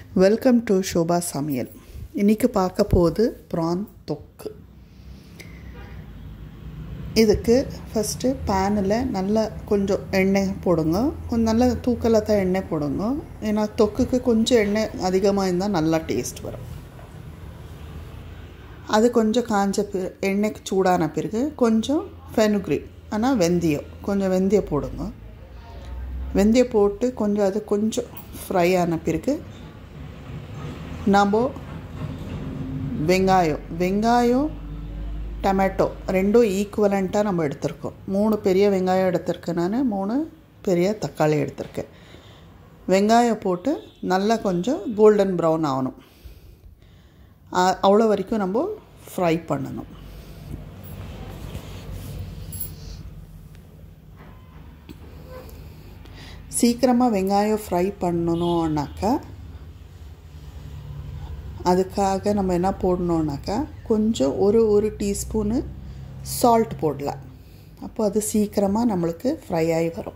welcome to Shobha சமையல் இன்றைக்கி பார்க்க போகுது ப்ரான் தொக்கு இதுக்கு ஃபஸ்ட்டு பேனில் நல்லா கொஞ்சம் எண்ணெய் போடுங்க கொஞ்சம் நல்ல தூக்கலத்தான் எண்ணெய் போடுங்க ஏன்னா தொக்குக்கு கொஞ்சம் எண்ணெய் அதிகமாக இருந்தால் நல்லா டேஸ்ட் வரும் அது கொஞ்சம் காஞ்ச பிற எண்ணெய்க்கு சூடான பிறகு கொஞ்சம் ஃபெனுக்ரி ஆனால் வெந்தயம் கொஞ்சம் வெந்தயம் போடுங்க வெந்தயம் போட்டு கொஞ்சம் அது கொஞ்சம் ஃப்ரை ஆன பிறகு நம்ம வெங்காயம் வெங்காயம் டொமேட்டோ ரெண்டும் ஈக்குவலண்ட்டாக நம்ம எடுத்திருக்கோம் மூணு பெரிய வெங்காயம் எடுத்திருக்கேன் நான் மூணு பெரிய தக்காளி எடுத்திருக்கேன் வெங்காயம் போட்டு நல்லா கொஞ்சம் கோல்டன் ப்ரௌன் ஆகணும் அவ்வளோ வரைக்கும் நம்ம ஃப்ரை பண்ணணும் சீக்கிரமாக வெங்காயம் ஃப்ரை பண்ணணுன்னாக்கா அதுக்காக நம்ம என்ன போடணுன்னாக்கா கொஞ்சம் ஒரு ஒரு டீஸ்பூனு சால்ட் போடலாம் அப்போ அது சீக்கிரமாக நம்மளுக்கு ஃப்ரை ஆகி வரும்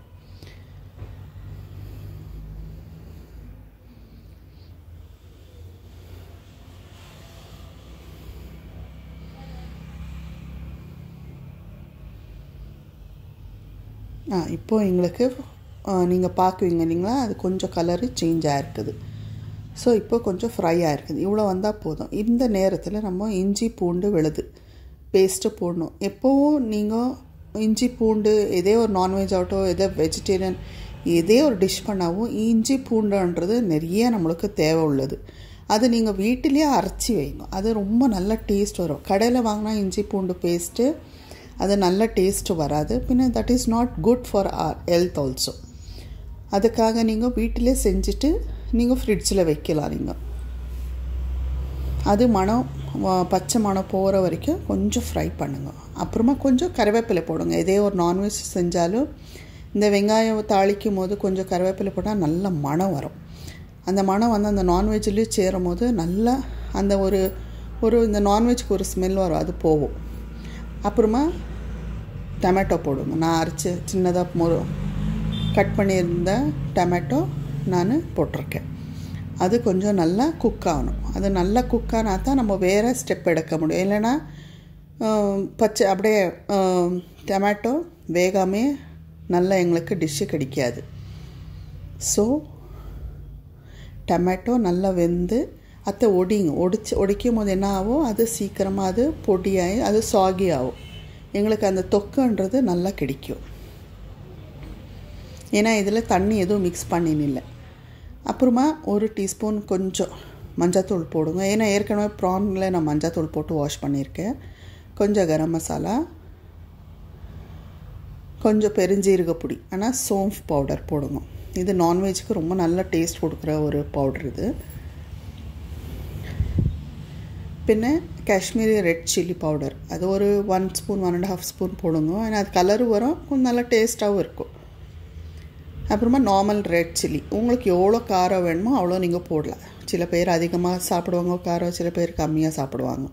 ஆ இப்போது எங்களுக்கு நீங்கள் பார்க்குவீங்க இல்லைங்களா அது கொஞ்சம் கலரு சேஞ்ச் ஆகிருக்குது ஸோ இப்போ கொஞ்சம் ஃப்ரை ஆகிருக்குது இவ்வளோ வந்தால் போதும் இந்த நேரத்தில் நம்ம இஞ்சி பூண்டு விழுது பேஸ்ட்டு போடணும் எப்போவும் நீங்கள் இஞ்சி பூண்டு இதே ஒரு நான்வெஜ் ஆகட்டும் எதோ வெஜிடேரியன் இதே ஒரு டிஷ் பண்ணாவும் இஞ்சி பூண்டுன்றது நிறைய நம்மளுக்கு தேவை உள்ளது அது நீங்கள் வீட்டிலேயே அரைச்சி வைங்க அது ரொம்ப நல்ல டேஸ்ட் வரும் கடையில் வாங்கினா இஞ்சி பூண்டு பேஸ்ட்டு அது நல்ல டேஸ்ட்டு வராது பின்ன that is not good for our health also அதுக்காக நீங்கள் வீட்டிலே செஞ்சுட்டு நீங்கள் ஃப்ரிட்ஜில் வைக்கலாம் நீங்கள் அது மனம் பச்சை மனம் போகிற வரைக்கும் கொஞ்சம் ஃப்ரை பண்ணுங்க அப்புறமா கொஞ்சம் கருவேப்பிலை போடுங்க இதே ஒரு நான்வெஜ் செஞ்சாலும் இந்த வெங்காயம் தாளிக்கும் போது கொஞ்சம் கருவேப்பிலை போட்டால் நல்ல மனம் வரும் அந்த மனம் வந்து அந்த நான்வெஜ்லேயும் சேரும் போது நல்லா அந்த ஒரு ஒரு இந்த நான்வெஜ்க்கு ஒரு ஸ்மெல் வரும் அது போகும் அப்புறமா டொமேட்டோ போடுங்க நான் அரைச்சி சின்னதாக மொ கட் பண்ணியிருந்த டொமேட்டோ நான் போட்டிருக்கேன் அது கொஞ்சம் நல்லா குக் ஆகணும் அது நல்லா குக் ஆனால் தான் நம்ம வேறு ஸ்டெப் எடுக்க முடியும் இல்லைன்னா பச்சை அப்படியே டொமேட்டோ வேகாமே நல்லா எங்களுக்கு டிஷ்ஷு கிடைக்காது ஸோ டொமேட்டோ நல்லா வெந்து அத்தை ஒடிங்க ஒடிச்சு ஒடிக்கும் போது என்ன ஆகும் அது சீக்கிரமாக அது பொடியாகி அது சாகி ஆகும் எங்களுக்கு அந்த தொக்குன்றது நல்லா கிடைக்கும் ஏன்னா இதில் தண்ணி எதுவும் மிக்ஸ் பண்ணின்னு இல்லை அப்புறமா ஒரு டீஸ்பூன் கொஞ்சம் மஞ்சத்தூள் போடுங்க ஏன்னா ஏற்கனவே ப்ரானில் நான் மஞ்சத்தூள் போட்டு வாஷ் பண்ணியிருக்கேன் கொஞ்சம் கரம் மசாலா கொஞ்சம் பெருஞ்சீரக பொடி ஆனால் சோம்ஃப் பவுடர் போடுங்க இது நான்வெஜ்க்கு ரொம்ப நல்ல டேஸ்ட் கொடுக்குற ஒரு பவுடர் இது பின்ன காஷ்மீரி ரெட் சில்லி பவுடர் அது ஒரு one spoon one and half spoon போடுங்க ஏன்னா அது கலரு வரும் கொஞ்சம் நல்லா டேஸ்ட்டாகவும் இருக்கும் அப்புறமா நார்மல் ரெட் சில்லி உங்களுக்கு எவ்வளோ காரம் வேணுமோ அவ்வளோ நீங்கள் போடலாம் சில பேர் அதிகமாக சாப்பிடுவாங்க காரம் சில பேர் கம்மியாக சாப்பிடுவாங்க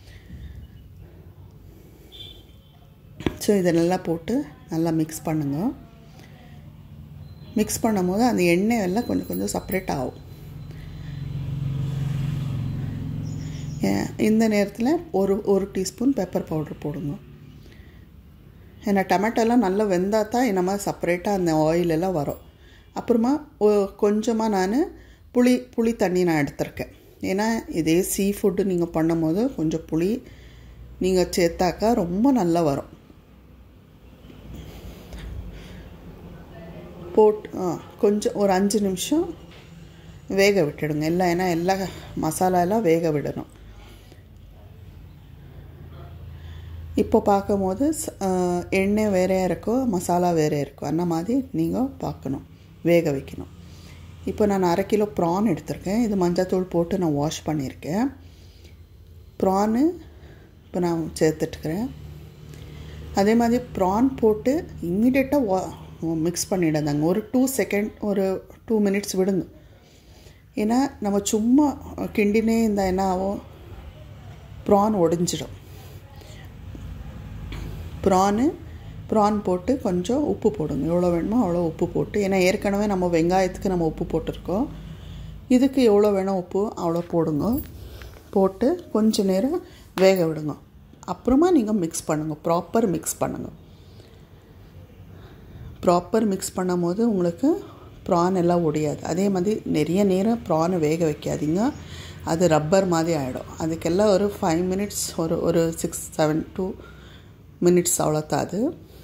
ஸோ இதை நல்லா போட்டு நல்லா மிக்ஸ் பண்ணுங்க மிக்ஸ் பண்ணும் போது அந்த எண்ணெய் எல்லாம் கொஞ்சம் கொஞ்சம் செப்ரேட் ஆகும் இந்த நேரத்தில் ஒரு ஒரு டீஸ்பூன் பெப்பர் பவுடர் போடுங்க ஏன்னா டொமேட்டோலாம் நல்லா வெந்தால் தான் என்னமா செப்பரேட்டாக அந்த ஆயிலெல்லாம் வரும் அப்புறமா கொஞ்சமாக நான் புளி புளி தண்ணி நான் எடுத்திருக்கேன் ஏன்னா இதே சீ ஃபுட்டு நீங்கள் பண்ணும் போது கொஞ்சம் புளி நீங்கள் சேர்த்தாக்கா ரொம்ப நல்லா வரும் போட்டு கொஞ்சம் ஒரு அஞ்சு நிமிஷம் வேக விட்டுடுங்க எல்லாம் ஏன்னா எல்லா மசாலா எல்லாம் வேக விடணும் இப்போ பார்க்கும்போது எண்ணெய் வேறையாக இருக்கும் மசாலா வேறே இருக்கும் அந்த மாதிரி நீங்கள் பார்க்கணும் வேக வைக்கணும் இப்போ நான் அரை கிலோ ப்ரான் எடுத்திருக்கேன் இது மஞ்சத்தூள் போட்டு நான் வாஷ் பண்ணியிருக்கேன் ப்ரானு இப்போ நான் சேர்த்துட்டுக்கிறேன் அதே மாதிரி ப்ரான் போட்டு இம்மிடியட்டாக வா மிக்ஸ் பண்ணிவிடுந்தாங்க ஒரு டூ செகண்ட் ஒரு டூ மினிட்ஸ் விடுங்க ஏன்னா நம்ம சும்மா கிண்டினே இருந்தால் என்ன ஆகும் ப்ரான் ஒடிஞ்சிடும் ப்ரானு ப்ரான் போட்டு கொஞ்சம் உப்பு போடுங்க எவ்வளோ வேணுமோ அவ்வளோ உப்பு போட்டு ஏன்னா ஏற்கனவே நம்ம வெங்காயத்துக்கு நம்ம உப்பு போட்டிருக்கோம் இதுக்கு எவ்வளோ வேணும் உப்பு அவ்வளோ போடுங்க போட்டு கொஞ்ச நேரம் வேக விடுங்க அப்புறமா நீங்கள் மிக்ஸ் பண்ணுங்கள் ப்ராப்பர் மிக்ஸ் பண்ணுங்கள் ப்ராப்பர் மிக்ஸ் பண்ணும் போது உங்களுக்கு ப்ரான் எல்லாம் ஒடியாது அதே மாதிரி நிறைய நேரம் ப்ரானை வேக வைக்காதீங்க அது ரப்பர் மாதிரி ஆகிடும் அதுக்கெல்லாம் ஒரு ஃபைவ் மினிட்ஸ் ஒரு ஒரு சிக்ஸ் செவன் டூ மினிட்ஸ் அவ்வளோத்தான் அது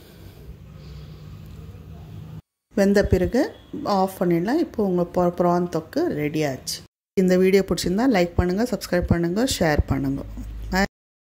வெந்த பிறகு ஆஃப் பண்ணிடலாம் இப்போ உங்கள் ப்ரான் தொக்கு ரெடி ஆச்சு இந்த வீடியோ பிடிச்சிருந்தா லைக் பண்ணுங்கள் சப்ஸ்கிரைப் பண்ணுங்கள் ஷேர் பண்ணுங்கள்